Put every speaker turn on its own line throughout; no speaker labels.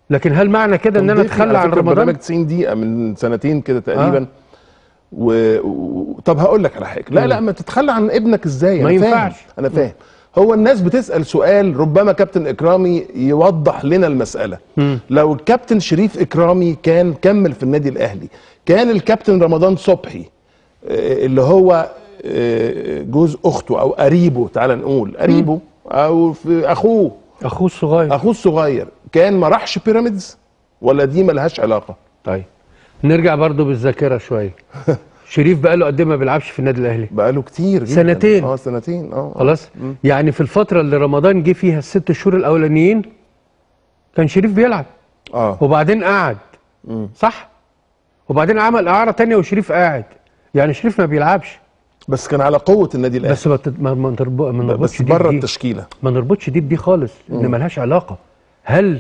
لكن هل معنى كده ان
كان
انا
ضيفي
اتخلى
على
عن
فكرة
رمضان
برنامج 90 دقيقة من سنتين كده تقريبا
آه.
و... و... طب هقول لك على حاجة لا لا ما تتخلى عن ابنك ازاي
ما
أنا فاهم.
ينفعش.
انا فاهم هو الناس بتسأل سؤال ربما كابتن اكرامي يوضح لنا المسألة
مم.
لو الكابتن شريف اكرامي كان كمل في النادي الاهلي كان الكابتن رمضان صبحي آه، اللي هو آه، جوز اخته او قريبه تعال نقول قريبه او في اخوه
اخوه الصغير
اخوه الصغير كان ما راحش بيراميدز ولا دي ملهاش علاقه
طيب نرجع برضو بالذاكره شويه شريف بقى له قد ايه ما بيلعبش في النادي الاهلي
بقاله كتير جدا
سنتين.
اه سنتين اه آه.
خلاص يعني في الفتره اللي رمضان جه فيها الست شهور الاولانيين كان شريف بيلعب
اه
وبعدين قعد صح وبعدين عمل اعاره تانية وشريف قاعد يعني شريف ما بيلعبش
بس كان على قوه النادي الاهلي
بس ما تت- ما ما نرب- ما نربطش
بس
دي
بره
بدي.
التشكيله
ما نربطش دي بدي خالص ان ملهاش علاقه هل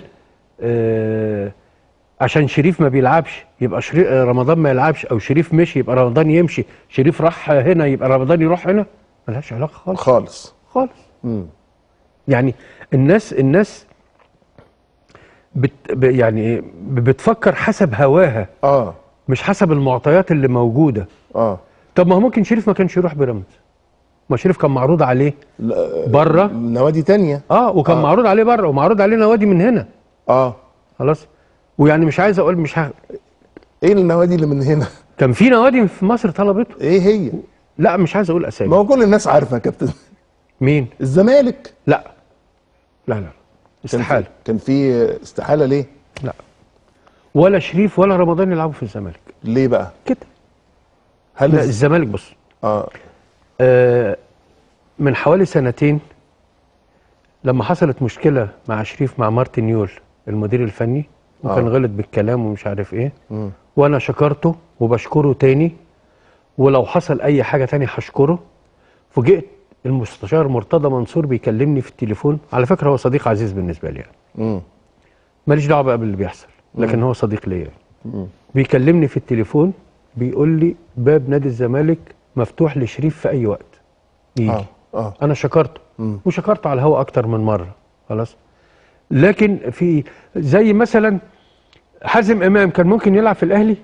آه عشان شريف ما بيلعبش يبقى شري... آه، رمضان ما يلعبش او شريف مشي يبقى رمضان يمشي شريف راح هنا يبقى رمضان يروح هنا ملهاش علاقه خالص
خالص
خالص
مم.
يعني الناس الناس بت ب- يعني إيه؟ بتفكر حسب هواها
اه
مش حسب المعطيات اللي موجوده
اه
طب ما هو ممكن شريف ما كانش يروح بيراميدز ما شريف كان معروض عليه
لا،
بره
نوادي تانية
اه وكان
آه.
معروض عليه بره ومعروض عليه نوادي من هنا
اه
خلاص ويعني مش عايز اقول مش ه...
ايه النوادي اللي من هنا
كان في نوادي في مصر طلبته
ايه هي
لا مش عايز اقول
ما
اسامي
هو كل الناس عارفه يا كابتن
مين
الزمالك
لا لا لا
كان في-
استحاله
كان في استحاله ليه
لا ولا شريف ولا رمضان يلعبوا في الزمالك
ليه بقى
كده
هل
لا
الز-
الزمالك بص
اه
آه من حوالي سنتين لما حصلت مشكله مع شريف مع مارتن يول المدير الفني وكان
آه.
غلط بالكلام ومش عارف ايه
مم.
وانا شكرته وبشكره تاني ولو حصل اي حاجه تاني هشكره فوجئت المستشار مرتضى منصور بيكلمني في التليفون على فكره هو صديق عزيز بالنسبه لي يعني
مم.
ماليش دعوه بقى باللي بيحصل لكن هو صديق ليا يعني. بيكلمني في التليفون بيقول لي باب نادي الزمالك مفتوح لشريف في اي وقت يجي
اه اه
انا شكرته
مم.
وشكرته على الهوا اكتر من مره خلاص لكن في زي مثلا حازم امام كان ممكن يلعب في الاهلي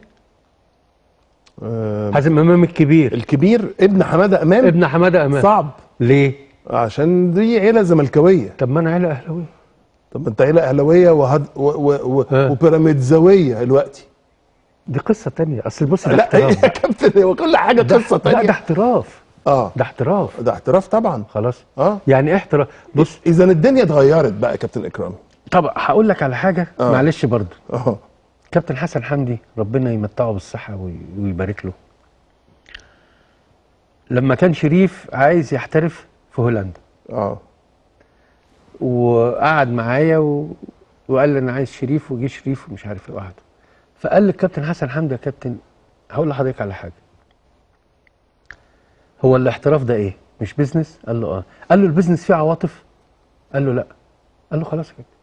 آه،
حازم امام الكبير
الكبير ابن حماده امام
ابن حماده امام
صعب
ليه
عشان دي عيله زملكاويه
طب ما انا عيله اهلاويه
طب ما انت عيله اهلاويه وهد... و... و... و...
ها.
وبيراميدزاويه دلوقتي
دي قصه تانية اصل بص ده
لا ايه
احتراف
يا كابتن هو كل حاجه
ده-
قصه
لا ده
تانية
احتراف
اه
ده احتراف
ده احتراف طبعا
خلاص
اه
يعني ايه احتراف بص
اذا الدنيا اتغيرت بقى يا كابتن اكرام
طب هقول لك على حاجه
آه.
معلش برضو
اه
كابتن حسن حمدي ربنا يمتعه بالصحه وي- ويبارك له لما كان شريف عايز يحترف في هولندا
اه
وقعد معايا و... وقال لي انا عايز شريف وجي شريف ومش عارف ايه وقعد فقال لي الكابتن حسن حمدي يا كابتن هقول لحضرتك على حاجه هو الاحتراف ده ايه مش بيزنس قال له اه قال له البيزنس فيه عواطف قال له لا قال له خلاص يا كابتن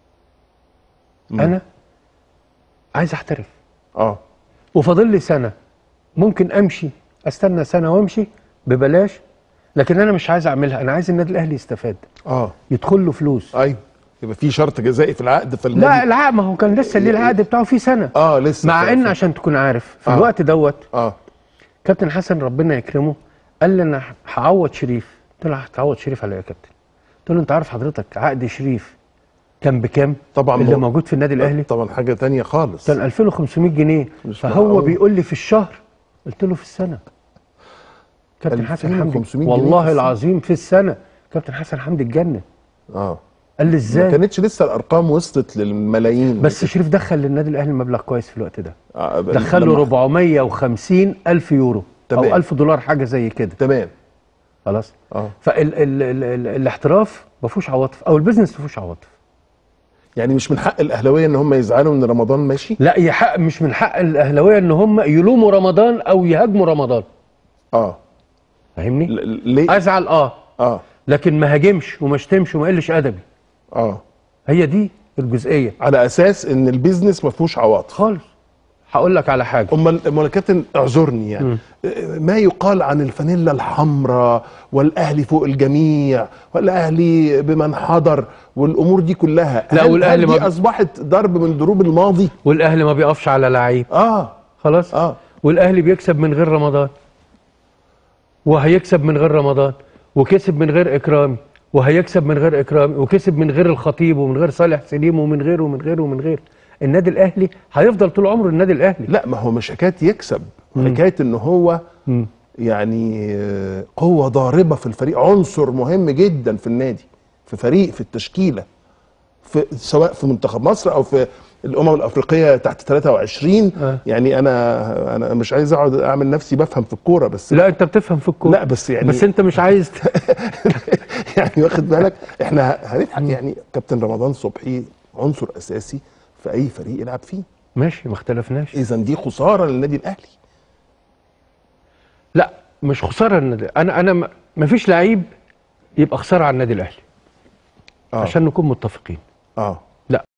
انا عايز احترف
اه
وفاضل لي سنه ممكن امشي استنى سنه وامشي ببلاش لكن انا مش عايز اعملها انا عايز النادي الاهلي يستفاد
اه
يدخل له فلوس
ايوه يبقى في شرط جزائي في العقد
لا
فالنادي
العقد ما هو كان لسه ليه العقد بتاعه فيه سنه
اه لسه
مع ان
في-
عشان تكون عارف في
آه.
الوقت دوت
اه
كابتن حسن ربنا يكرمه قال لي انا هعوض شريف قلت له هتعوض شريف على ايه يا كابتن قلت له انت عارف حضرتك عقد شريف كان بكام
طبعا
اللي
هو-
موجود في النادي الاهلي
طبعا حاجه تانية خالص
كان 2500 جنيه
مش
فهو
معقول.
بيقول لي في الشهر قلت له في السنه كابتن حسن حمدي
2500 جنيه في
والله
السنة.
العظيم في السنه كابتن حسن حمدي اتجنن
اه
قال لي
ما
ازاي
كانتش لسه الارقام وصلت للملايين
بس شريف دخل للنادي الاهلي مبلغ كويس في الوقت ده
آه،
دخل له
لما-
450 الف يورو
تمام.
او 1000 دولار حاجه زي كده
تمام
خلاص
اه
فالاحتراف ما فيهوش عواطف او البيزنس ما فيهوش عواطف
يعني مش من حق الاهلاويه ان هم يزعلوا ان رمضان ماشي
لا يحق مش من حق الاهلاويه ان هم يلوموا رمضان او يهاجموا رمضان
اه
فاهمني
ل- ليه
ازعل اه
اه
لكن ما هاجمش وما اشتمش وما قلش ادبي
اه
هي دي الجزئيه
على اساس ان البيزنس ما فيهوش عواطف
خالص هقول لك على حاجه
امال امال يا كابتن اعذرني يعني ما يقال عن الفانيلا الحمراء والاهلي فوق الجميع والاهلي بمن حضر والامور دي كلها
لا،
هل-
والأهلي
هل
ما
دي
بي-
اصبحت ضرب من ضروب الماضي
والاهلي ما بيقفش على لعيب
اه
خلاص
اه
والاهلي بيكسب من غير رمضان وهيكسب من غير رمضان وكسب من غير اكرامي وهيكسب من غير اكرامي وكسب من غير الخطيب ومن غير صالح سليم ومن غيره ومن غيره ومن غيره النادي الاهلي هيفضل طول عمره النادي الاهلي
لا ما هو مش حكايه يكسب حكايه ان هو يعني آه، قوه ضاربه في الفريق عنصر مهم جدا في النادي في فريق في التشكيله في سواء في منتخب مصر او في الامم الافريقيه تحت 23
آه.
يعني انا انا مش عايز اقعد اعمل نفسي بفهم في الكوره بس
لا انت بتفهم في الكوره
لا بس يعني
بس انت مش عايز ت-
يعني واخد بالك احنا هنضحك يعني كابتن رمضان صبحي عنصر اساسي في اي فريق يلعب فيه
ماشي ما اختلفناش
اذا دي خساره للنادي الاهلي
لا مش خساره النادي انا انا ما- ما فيش لعيب يبقى خساره على النادي الاهلي
آه.
عشان نكون متفقين
اه